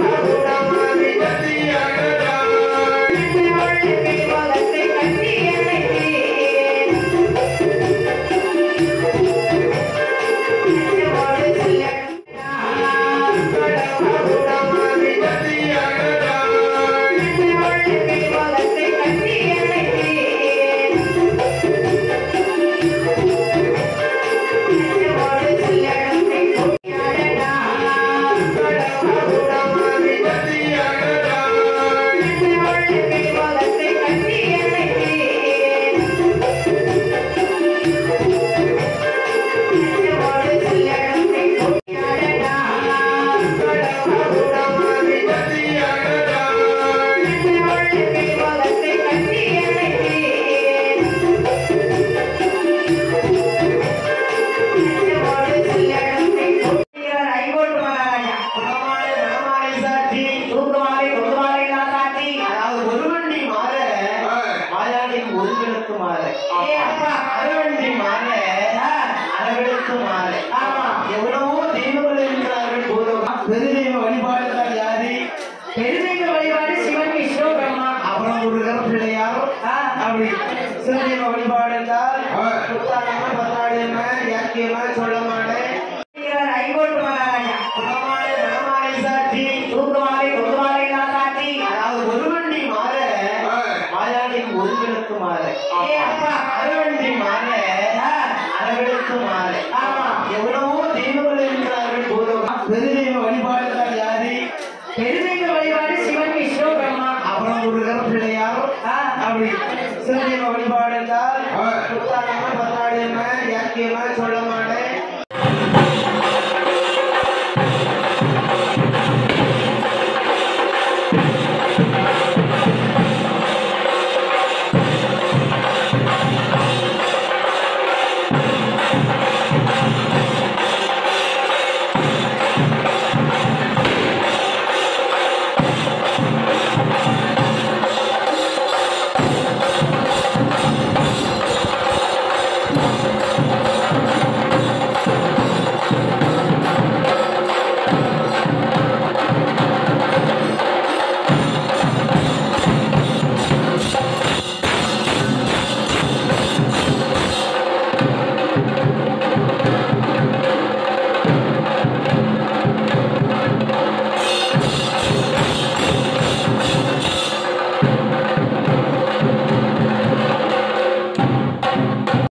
ஐகோட்டு மகாராஜா தூக்குமாலை கொத்துமாலைகளா காட்டி அதாவது ஒரு வண்டி மாற மாயாடின் ஒருங்கிழக்கு மாற ஏ அப்பா அரைவண்டி மாற ஆ, அளவெடுத்து மாற ஆமா. எவ்வளவோ தெய்வங்கள் இருக்கிறார்கள் போதும் பெருதெய்வ வழிபாடு தான் யாரு பெருமைக்கு வழிபாடு சிவன் விஷ்ணு பிரம்மா அப்புறம் ஒரு பிள்ளையார் ஆ, அப்படி சிறுதெய்வ வழிபாடு என்றால் புத்தாண்டமா பத்தாடியம்மா யாக்கியம்மா சொல்லமாடை ஐகோட்டு மகாராஜா குணமாலை மணமாலை சாட்சி தூக்குமாலை கொத்துமாலைகளா காட்டி அதாவது ஒரு வண்டி மாற மாயாடின் ஒருங்கிழக்கு மாற ஏ அப்பா அரைவண்டி மாற ஆ, அளவெடுத்து மாற ஆமா. எவ்வளவோ தெய்வங்கள் இருக்கிறார்கள் போதும் பெருதெய்வ வழிபாடு தான் யாரு பெருமைக்கு வழிபாடு சிவன் விஷ்ணு பிரம்மா அப்புறம் ஒரு பிள்ளையார் ஆ, அப்படி சிறுதெய்வ வழிபாடு என்றால் புத்தாண்டமா பத்தாடியம்மா யாக்கியம்மா சொல்ல